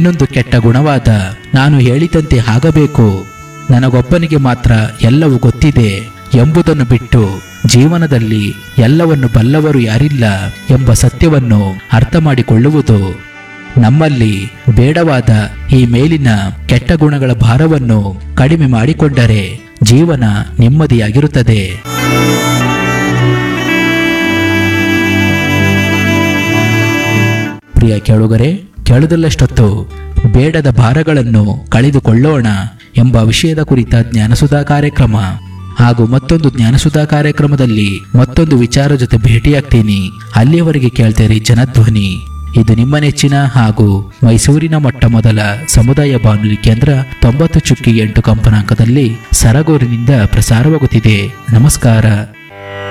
ಇನ್ನೊಂದು ಕೆಟ್ಟ ಗುಣವಾದ ನಾನು ಹೇಳಿದಂತೆ ಆಗಬೇಕು ನನಗೊಬ್ಬನಿಗೆ ಮಾತ್ರ ಎಲ್ಲವೂ ಗೊತ್ತಿದೆ ಎಂಬುದನ್ನು ಬಿಟ್ಟು ಜೀವನದಲ್ಲಿ ಎಲ್ಲವನ್ನು ಬಲ್ಲವರು ಯಾರಿಲ್ಲ ಎಂಬ ಸತ್ಯವನ್ನು ಅರ್ಥ ಮಾಡಿಕೊಳ್ಳುವುದು ನಮ್ಮಲ್ಲಿ ಬೇಡವಾದ ಈ ಮೇಲಿನ ಕೆಟ್ಟ ಗುಣಗಳ ಭಾರವನ್ನು ಕಡಿಮೆ ಮಾಡಿಕೊಂಡರೆ ಜೀವನ ನೆಮ್ಮದಿಯಾಗಿರುತ್ತದೆ ಪ್ರಿಯ ಕೇಳುಗರೆ ಕೇಳುವುದಲ್ಲಷ್ಟೊತ್ತು ಬೇಡದ ಭಾರಗಳನ್ನು ಕಳೆದುಕೊಳ್ಳೋಣ ಎಂಬ ವಿಷಯದ ಕುರಿತ ಜ್ಞಾನಸುಧಾ ಕಾರ್ಯಕ್ರಮ ಹಾಗೂ ಮತ್ತೊಂದು ಜ್ಞಾನಸುಧಾ ಕಾರ್ಯಕ್ರಮದಲ್ಲಿ ಮತ್ತೊಂದು ವಿಚಾರ ಜೊತೆ ಭೇಟಿಯಾಗ್ತೀನಿ ಅಲ್ಲಿಯವರೆಗೆ ಕೇಳ್ತೇರಿ ಜನಧ್ವನಿ ಇದು ನಿಮ್ಮ ನೆಚ್ಚಿನ ಹಾಗೂ ಮೈಸೂರಿನ ಮೊಟ್ಟ ಮೊದಲ ಸಮುದಾಯ ಬಾನುಲಿ ಕೇಂದ್ರ ತೊಂಬತ್ತು ಚುಕ್ಕಿ ಎಂಟು ಕಂಪನಾಂಕದಲ್ಲಿ ಸರಗೂರಿನಿಂದ ಪ್ರಸಾರವಾಗುತ್ತಿದೆ ನಮಸ್ಕಾರ